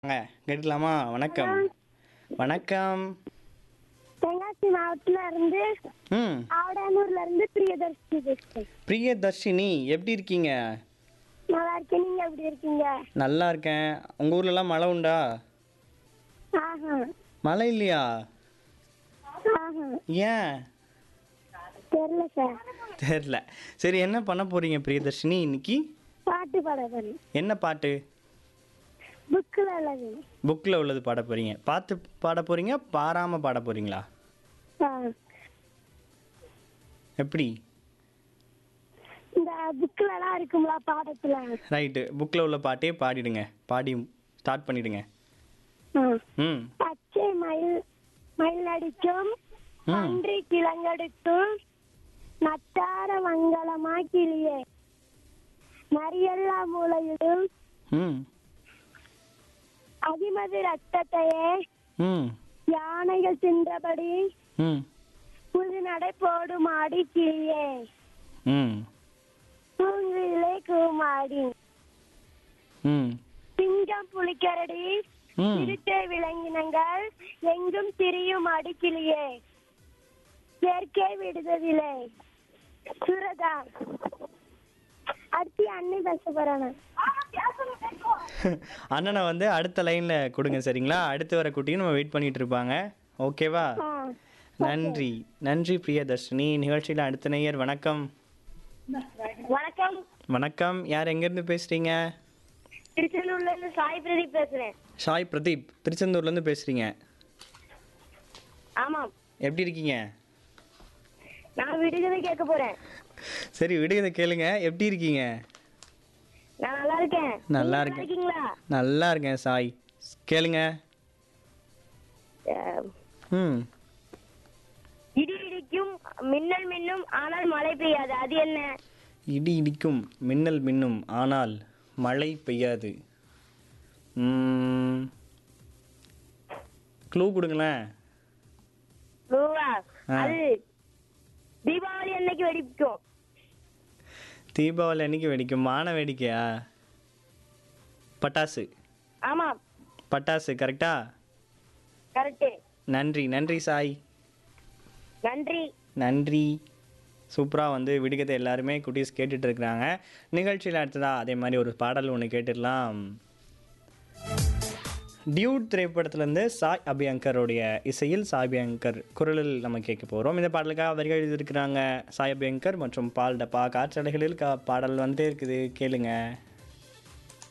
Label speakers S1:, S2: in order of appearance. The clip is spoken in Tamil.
S1: வாங்க கேட்கலாமா வணக்கம் வணக்கம்
S2: தென்காசி மாவட்டத்துல இருந்து
S1: ம்
S2: ஆவடானூர்ல இருந்து பிரியதர்ஷினி பேசுறேன்
S1: பிரியதர்ஷினி எப்படி இருக்கீங்க
S2: நல்லா இருக்கேன் நீங்க எப்படி இருக்கீங்க
S1: நல்லா இருக்கேன் உங்கள் ஊர்லலாம் மழை உண்டா
S2: ஆஹா
S1: மழை இல்லையா
S2: ஆஹா
S1: ஏன்
S2: தெரியல சார்
S1: தெரில சரி என்ன பண்ண போறீங்க பிரியதர்ஷினி இன்னைக்கு
S2: பாட்டு பாட போறேன்
S1: என்ன பாட்டு
S2: புக்கில் உள்ளது
S1: புக்கில் உள்ளது பாட போறீங்க பார்த்து பாட போறீங்க பாராமல் பாட போறீங்களா
S2: ஆ
S1: எப்படி
S2: இந்த புக்கில் எல்லாம் இருக்குங்களா பாடத்துல
S1: ரைட்டு புக்கில் உள்ள பாட்டே பாடிடுங்க பாடி ஸ்டார்ட் பண்ணிடுங்க
S2: ஆ.
S1: ம்
S2: பச்சை மயில் மயில் அடிக்கும்
S1: ம்.
S2: பன்றி கிழங்கெடுக்கும் நட்டார மங்களமா கிளியே நரியல்லா மூலையிடும்
S1: ம்
S2: அதிமது ரத்தத்தையே
S1: ம்
S2: யானைகள் தின்றபடி
S1: ம்
S2: புது நடை போடும் ஆடி கிளியே
S1: ம்
S2: பூங்குயிலே கூமாடி
S1: ம்
S2: சிங்கம் புலிக்கரடி
S1: ம்
S2: சிறுத்தை விலங்கினங்கள் எங்கும் திரியும் அடிக்கிளியே இயற்கை விடுதலிலே சுரதா அடுத்து அன்னை பேச போறாங்க
S1: அண்ணனை வந்து அடுத்த லைனில் கொடுங்க சரிங்களா அடுத்து வர குட்டியும் நம்ம வெயிட் பண்ணிட்டு இருப்பாங்க ஓகேவா
S2: ஆ.
S1: நன்றி நன்றி பிரியதர்ஷினி நிகழ்ச்சியில் அடுத்த நேயர் வணக்கம்
S2: வணக்கம்
S1: வணக்கம் யார் எங்கேருந்து பேசுகிறீங்க
S2: திருச்செந்தூர்ல இருந்து சாய் பிரதீப் பேசுறேன்
S1: ஷாய் பிரதீப் திருச்செந்தூர்லேருந்து பேசுகிறீங்க
S2: ஆமாம்
S1: எப்படி இருக்கீங்க
S2: நான் விடுதலை கேட்க போறேன்
S1: சரி விடுங்க கேளுங்க எப்படி இருக்கீங்க
S2: நான் நல்லா இருக்கேன்
S1: நல்லா
S2: நீங்க
S1: இருக்கேன்.
S2: இருக்கீங்களா
S1: நல்லா இருக்கேன் சாய் கேளுங்க
S2: அஹ்,
S1: ம்
S2: இடி இடிக்கும் மின்னல் மின்னும் ஆனால் மழை பெய்யாது அது என்ன
S1: இடி இடிக்கும் மின்னல் மின்னும் ஆனால் மழை பெய்யாது க்ளூ கொடுங்களேன்
S2: ரூவா
S1: ஆ.
S2: அது தீபாவளி அன்னைக்கு வெடிக்கும்
S1: தீபாவளி அன்னைக்கு வெடிக்கும் மான வேடிக்கையா பட்டாசு
S2: ஆமாம்
S1: பட்டாசு கரெக்டா
S2: கரெக்டு
S1: நன்றி நன்றி சாய்
S2: நன்றி
S1: நன்றி சூப்பராக வந்து விடுகதை எல்லாருமே குட்டீஸ் கேட்டுட்டு இருக்கிறாங்க நிகழ்ச்சியில் அடுத்ததா அதே மாதிரி ஒரு பாடல் ஒன்று கேட்டுடலாம் டியூட் திரைப்படத்துலேருந்து சாய் அபியங்கருடைய இசையில் சாய் அபியங்கர் குரலில் நம்ம கேட்க போகிறோம் இந்த பாடலுக்காக வரிகள் எழுதியிருக்கிறாங்க சாய் அபியங்கர் மற்றும் பால் டப்பா காற்றலைகளில் கா பாடல் வந்துட்டே இருக்குது கேளுங்க